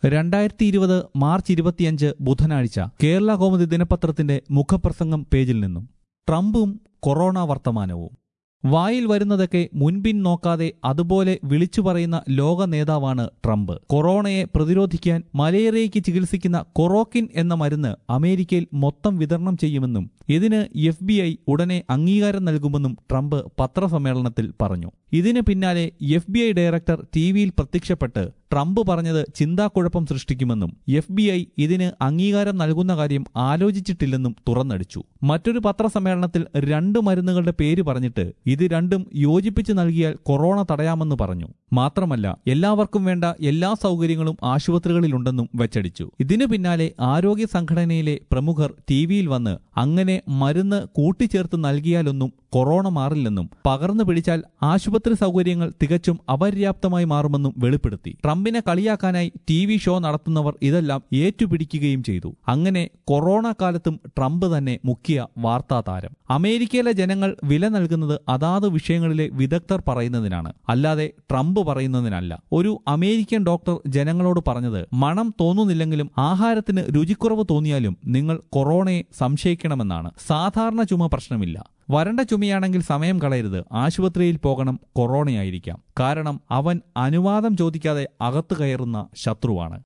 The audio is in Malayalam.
രണ്ടായിരത്തി ഇരുപത് മാർച്ച് ഇരുപത്തിയഞ്ച് ബുധനാഴ്ച കേരള കൗമുദി ദിനപത്രത്തിന്റെ മുഖപ്രസംഗം പേജിൽ നിന്നും ട്രംപും കൊറോണ വർത്തമാനവും വായിൽ വരുന്നതൊക്കെ മുൻപിൻ നോക്കാതെ അതുപോലെ വിളിച്ചു പറയുന്ന ലോക നേതാവാണ് ട്രംപ് കൊറോണയെ പ്രതിരോധിക്കാൻ മലേറിയയ്ക്ക് ചികിത്സിക്കുന്ന കൊറോക്കിൻ എന്ന മരുന്ന് അമേരിക്കയിൽ മൊത്തം വിതരണം ചെയ്യുമെന്നും ഇതിന് എഫ് ബി ഐ ഉടനെ അംഗീകാരം നൽകുമെന്നും ട്രംപ് പത്രസമ്മേളനത്തിൽ പറഞ്ഞു ഇതിന് പിന്നാലെ F B I director T വിയിൽ പ്രത്യക്ഷപ്പെട്ട് ട്രംപ് പറഞ്ഞത് ചിന്താക്കുഴപ്പം സൃഷ്ടിക്കുമെന്നും എഫ് ബി ഐ ഇതിന് അംഗീകാരം നൽകുന്ന കാര്യം ആലോചിച്ചിട്ടില്ലെന്നും തുറന്നടിച്ചു മറ്റൊരു പത്രസമ്മേളനത്തിൽ രണ്ട് മരുന്നുകളുടെ പേര് പറഞ്ഞിട്ട് ഇത് രണ്ടും യോജിപ്പിച്ച് നൽകിയാൽ കൊറോണ തടയാമെന്ന് പറഞ്ഞു മാത്രമല്ല എല്ലാവർക്കും വേണ്ട എല്ലാ സൗകര്യങ്ങളും ആശുപത്രികളിലുണ്ടെന്നും വെച്ചടിച്ചു ഇതിനു പിന്നാലെ ആരോഗ്യ സംഘടനയിലെ പ്രമുഖർ ടി വിയിൽ വന്ന് അങ്ങനെ മരുന്ന് കൂട്ടിച്ചേർത്ത് നൽകിയാലൊന്നും കൊറോണ മാറില്ലെന്നും പകർന്നു പിടിച്ചാൽ ആശുപത്രി സൗകര്യങ്ങൾ തികച്ചും അപര്യാപ്തമായി മാറുമെന്നും വെളിപ്പെടുത്തി ട്രംപിനെ കളിയാക്കാനായി ടി വി ഷോ നടത്തുന്നവർ ഇതെല്ലാം ഏറ്റുപിടിക്കുകയും ചെയ്തു അങ്ങനെ കൊറോണ കാലത്തും ട്രംപ് തന്നെ മുഖ്യ വാർത്താ താരം അമേരിക്കയിലെ ജനങ്ങൾ വില നൽകുന്നത് അതാത് വിഷയങ്ങളിലെ വിദഗ്ധർ പറയുന്നതിനാണ് അല്ലാതെ ട്രംപ് പറയുന്നതിനല്ല ഒരു അമേരിക്കൻ ഡോക്ടർ ജനങ്ങളോട് പറഞ്ഞത് മണം തോന്നുന്നില്ലെങ്കിലും ആഹാരത്തിന് രുചിക്കുറവ് തോന്നിയാലും നിങ്ങൾ കൊറോണയെ സംശയിക്കണമെന്നാണ് സാധാരണ ചുമ പ്രശ്നമില്ല വരണ്ട ചുമയാണെങ്കിൽ സമയം കളയരുത് ആശുപത്രിയിൽ പോകണം കൊറോണയായിരിക്കാം കാരണം അവൻ അനുവാദം ചോദിക്കാതെ അകത്തു കയറുന്ന ശത്രുവാണ്